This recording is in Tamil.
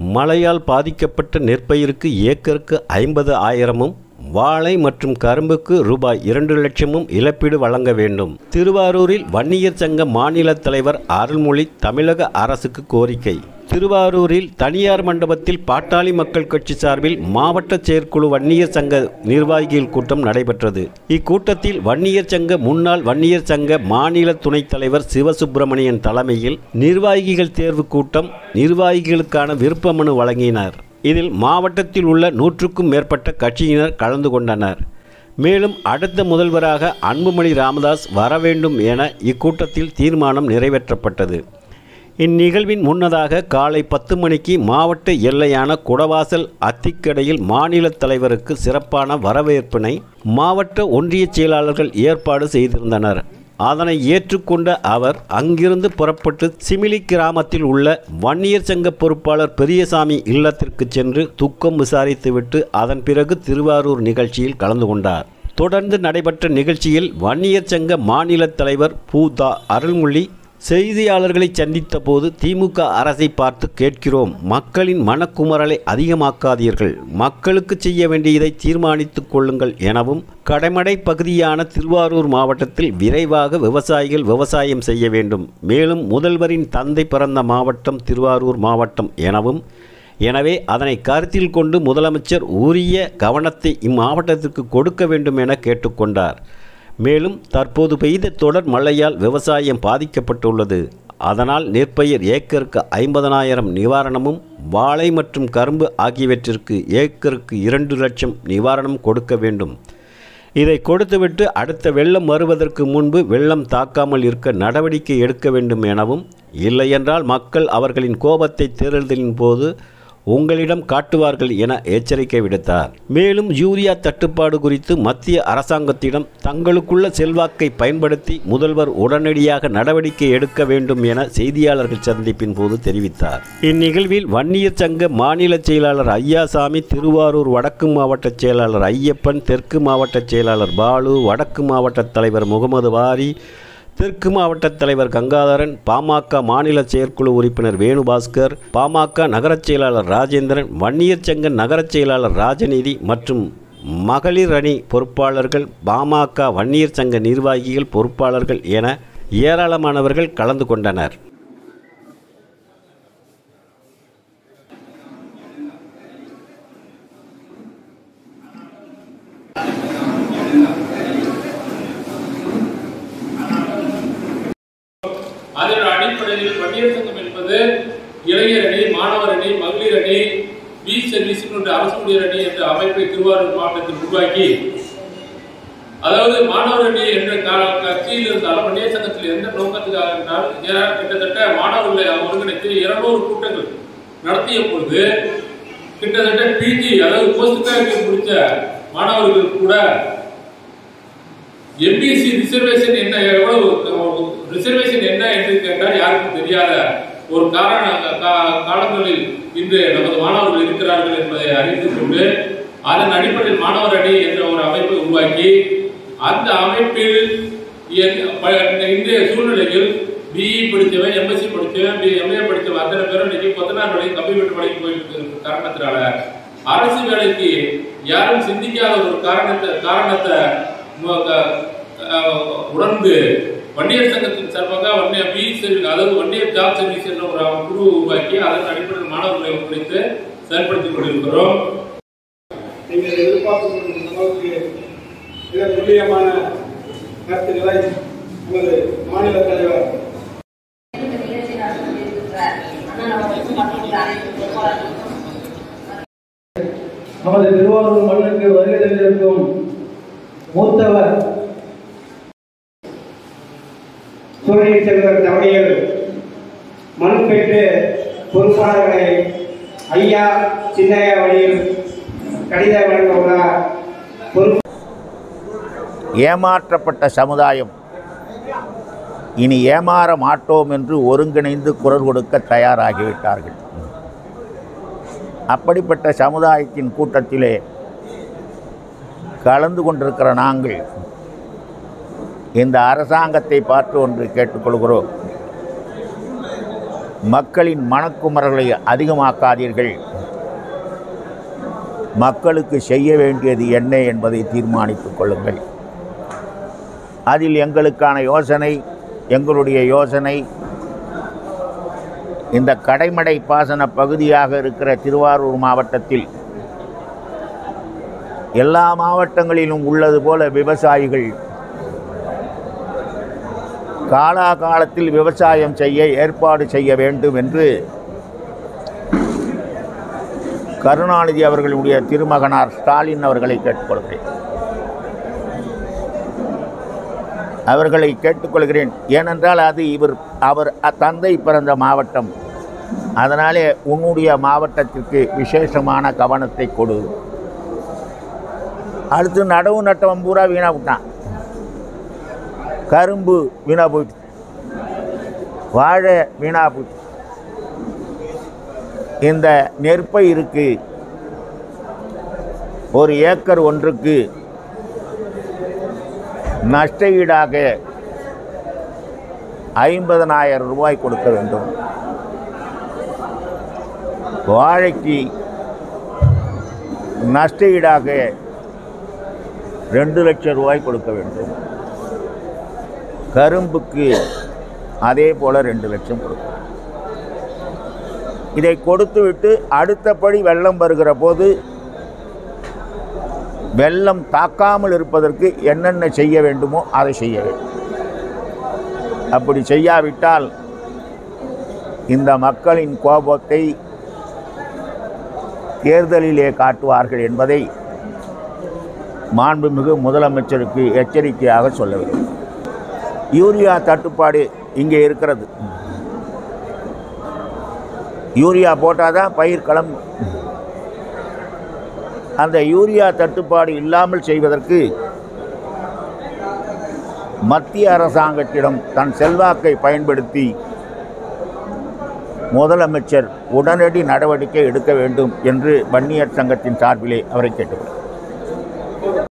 மழையால் பாதிக்கப்பட்ட நெற்பயிருக்கு ஏக்கருக்கு ஐம்பது ஆயிரமும் வாழை மற்றும் கரும்புக்கு ரூபாய் இரண்டு லட்சமும் இழப்பீடு வழங்க வேண்டும் திருவாரூரில் வன்னியர் சங்க மாநில தலைவர் அருள்மொழி தமிழக அரசுக்கு கோரிக்கை திருவாரூரில் தனியார் மண்டபத்தில் பாட்டாளி மக்கள் கட்சி சார்பில் மாவட்ட செயற்குழு வன்னியர் சங்க நிர்வாகிகள் கூட்டம் நடைபெற்றது இக்கூட்டத்தில் வன்னியர் சங்க முன்னாள் வன்னியர் சங்க மாநில துணைத் தலைவர் சிவசுப்பிரமணியன் தலைமையில் நிர்வாகிகள் தேர்வு கூட்டம் நிர்வாகிகளுக்கான விருப்ப மனு வழங்கினார் இதில் மாவட்டத்தில் உள்ள நூற்றுக்கும் மேற்பட்ட கட்சியினர் கலந்து கொண்டனர் மேலும் அடுத்த முதல்வராக அன்புமணி ராமதாஸ் வர வேண்டும் என இக்கூட்டத்தில் தீர்மானம் நிறைவேற்றப்பட்டது இந்நிகழ்வின் முன்னதாக காலை பத்து மணிக்கு மாவட்ட எல்லையான குடவாசல் அத்திக்கடையில் மாநில தலைவருக்கு சிறப்பான வரவேற்பினை மாவட்ட ஒன்றிய செயலாளர்கள் ஏற்பாடு செய்திருந்தனர் அதனை ஏற்றுக்கொண்ட அவர் அங்கிருந்து புறப்பட்டு சிமிலி கிராமத்தில் உள்ள வன்னியர் சங்க பொறுப்பாளர் பெரியசாமி இல்லத்திற்கு சென்று துக்கம் விசாரித்துவிட்டு அதன் பிறகு திருவாரூர் நிகழ்ச்சியில் கலந்து கொண்டார் தொடர்ந்து நடைபெற்ற நிகழ்ச்சியில் வன்னியர் சங்க மாநில தலைவர் பூதா அருள்மொழி செய்தியாளர்களை சந்தித்த போது திமுக அரசை பார்த்து கேட்கிறோம் மக்களின் மனக்குமரலை அதிகமாக்காதீர்கள் மக்களுக்கு செய்ய வேண்டியதை தீர்மானித்துக் கொள்ளுங்கள் எனவும் கடமடை பகுதியான திருவாரூர் மாவட்டத்தில் விரைவாக விவசாயிகள் விவசாயம் செய்ய வேண்டும் மேலும் முதல்வரின் தந்தை பிறந்த மாவட்டம் திருவாரூர் மாவட்டம் எனவும் எனவே அதனை கருத்தில் கொண்டு முதலமைச்சர் உரிய கவனத்தை இம்மாவட்டத்திற்கு கொடுக்க வேண்டும் என கேட்டுக்கொண்டார் மேலும் தற்போது பெய்த தொடர் மழையால் விவசாயம் பாதிக்கப்பட்டுள்ளது அதனால் நெற்பயிர் ஏக்கருக்கு ஐம்பதனாயிரம் நிவாரணமும் வாழை மற்றும் கரும்பு ஆகியவற்றிற்கு ஏக்கருக்கு இரண்டு லட்சம் நிவாரணம் கொடுக்க வேண்டும் இதை கொடுத்துவிட்டு அடுத்த வெள்ளம் வருவதற்கு முன்பு வெள்ளம் தாக்காமல் இருக்க நடவடிக்கை எடுக்க வேண்டும் எனவும் இல்லையென்றால் மக்கள் அவர்களின் கோபத்தை தேர்தலின் போது உங்களிடம் காட்டுவார்கள் என எச்சரிக்கை விடுத்தார் மேலும் யூரியா தட்டுப்பாடு குறித்து மத்திய அரசாங்கத்திடம் தங்களுக்குள்ள செல்வாக்கை பயன்படுத்தி முதல்வர் உடனடியாக நடவடிக்கை எடுக்க வேண்டும் என செய்தியாளர்கள் சந்திப்பின் போது தெரிவித்தார் இந்நிகழ்வில் வன்னியர் சங்க மாநில செயலாளர் ஐயாசாமி திருவாரூர் வடக்கு மாவட்ட செயலாளர் ஐயப்பன் தெற்கு மாவட்ட செயலாளர் பாலு வடக்கு மாவட்ட தலைவர் முகமது வாரி தெற்கு மாவட்ட தலைவர் கங்காதரன் பாமக மாநில செயற்குழு உறுப்பினர் வேணுபாஸ்கர் பாமக நகரச் செயலாளர் ராஜேந்திரன் வன்னியர் சங்க நகரச் செயலாளர் ராஜநீதி மற்றும் மகளிர் அணி பொறுப்பாளர்கள் பாமக வன்னியர் சங்க நிர்வாகிகள் பொறுப்பாளர்கள் என ஏராளமானவர்கள் கலந்து கொண்டனர் அதன் அடிப்படையில் வன்னியர் சங்கம் என்பது இளைஞர் அணி மாணவர் அணி மகளிர் அணி பி சர்வீஸ் என்ற அரசு ஊழியர் அணி என்ற அமைப்பை திருவாரூர் மாவட்டத்தில் உருவாக்கி அதாவது மாணவர் அணி என்ற க- கட்சியில் இருந்தாலும் வன்னியர் சங்கத்தில் எந்த நோக்கத்துக்காக என்றால் ஏ- கிட்டத்தட்ட மாணவர்களை ஒருங்கிணைத்து இருநூறு கூட்டங்கள் நடத்திய பொழுது கிட்டத்தட்ட பிஜி அதாவது போஸ்ட் கிராஜுவேட் முடித்த மாணவர்கள் கூட எம்பிசி ரிசர்வேஷன் என்ன எவ்வளவு ரிசர்வேஷன் என்ன என்று கேட்டால் யாருக்கும் தெரியாத ஒரு காரண கா- காலங்களில் இன்று நமது மாணவர்கள் இருக்கிறார்கள் என்பதை அறிந்து கொண்டு அதன் அடிப்படையில் மாணவர் அணி என்ற ஒரு அமைப்பை உருவாக்கி அந்த அமைப்பில் என்- ப- இன்றைய சூழ்நிலையில் பிஇ படித்தவன் எம்எஸ்சி படித்தவன் எம்ஏ படித்தவன் அத்தனை பேரும் இன்னைக்கு கொத்தனார் வேலைக்கு கம்ப்யூட்டர் வேலைக்கு போயிட்டு இருக்கிற காரணத்தினால அரசு வேலைக்கு யாரும் சிந்திக்காத ஒரு காரணத்தை காரணத்தை மு- க- அஹ் உணர்ந்து வன்னியர் சங்கத்தின் சார்பாக வன்னிய பி சர்வீஸ் அதாவது வன்னியர் ஜாப் சர்வீஸ் என்ற ஒரு குழு உருவாக்கி அதன் அடிப்படையில் மாணவர்களை ஒன்றிணைத்து செயல்படுத்திக் கொண்டிருக்கிறோம் நீங்கள் எதிர்பார்த்து கொண்டிருந்த அளவுக்கு மிக துல்லியமான கருத்துக்களை நமது மாநில தலைவர் நமது திருவாரூர் மண்ணுக்கு வருகை தந்திருக்கும் மூத்தவர் சூரிய செல்வர் தலைமையில் மனு பெற்று பொறுப்பாளர்களை ஐயா சின்னையா வழியில் கடிதம் வழங்க உள்ளார் பொறுப்பு ஏமாற்றப்பட்ட சமுதாயம் இனி ஏமாற மாட்டோம் என்று ஒருங்கிணைந்து குரல் கொடுக்க தயாராகிவிட்டார்கள் அப்படிப்பட்ட சமுதாயத்தின் கூட்டத்திலே கலந்து கொண்டிருக்கிற நாங்கள் இந்த அரசாங்கத்தை பார்த்து ஒன்று கேட்டுக்கொள்கிறோம் மக்களின் மனக்குமரல்களை அதிகமாக்காதீர்கள் மக்களுக்கு செய்ய வேண்டியது என்ன என்பதை தீர்மானித்துக் கொள்ளுங்கள் அதில் எங்களுக்கான யோசனை எங்களுடைய யோசனை இந்த கடைமடை பாசன பகுதியாக இருக்கிற திருவாரூர் மாவட்டத்தில் எல்லா மாவட்டங்களிலும் உள்ளது போல விவசாயிகள் காலாகாலத்தில் விவசாயம் செய்ய ஏற்பாடு செய்ய வேண்டும் என்று கருணாநிதி அவர்களுடைய திருமகனார் ஸ்டாலின் அவர்களை கேட்டுக்கொள்கிறேன் அவர்களை கேட்டுக்கொள்கிறேன் ஏனென்றால் அது இவர் அவர் தந்தை பிறந்த மாவட்டம் அதனாலே உன்னுடைய மாவட்டத்திற்கு விசேஷமான கவனத்தை கொடு அடுத்து நடவு நட்டவன் பூரா வீணா விட்டான் கரும்பு வீணா போயிட்டு வாழை வீணா போயிட்டு இந்த நெற்பயிருக்கு ஒரு ஏக்கர் ஒன்றுக்கு நஷ்ட ஈடாக ஐம்பதனாயிரம் ரூபாய் கொடுக்க வேண்டும் வாழைக்கு நஷ்ட ஈடாக ரெண்டு லட்சம் ரூபாய் கொடுக்க வேண்டும் கரும்புக்கு அதே போல் ரெண்டு லட்சம் கொடுக்கும் இதை கொடுத்துவிட்டு அடுத்தபடி வெள்ளம் வருகிற போது வெள்ளம் தாக்காமல் இருப்பதற்கு என்னென்ன செய்ய வேண்டுமோ அதை செய்ய வேண்டும் அப்படி செய்யாவிட்டால் இந்த மக்களின் கோபத்தை தேர்தலிலே காட்டுவார்கள் என்பதை மாண்புமிகு முதலமைச்சருக்கு எச்சரிக்கையாக சொல்ல வேண்டும் யூரியா தட்டுப்பாடு இங்கே இருக்கிறது யூரியா போட்டால் தான் பயிர் கிளம்பும் அந்த யூரியா தட்டுப்பாடு இல்லாமல் செய்வதற்கு மத்திய அரசாங்கத்திடம் தன் செல்வாக்கை பயன்படுத்தி முதலமைச்சர் உடனடி நடவடிக்கை எடுக்க வேண்டும் என்று வன்னியர் சங்கத்தின் சார்பிலே அவரை கேட்டுக்கொண்டார்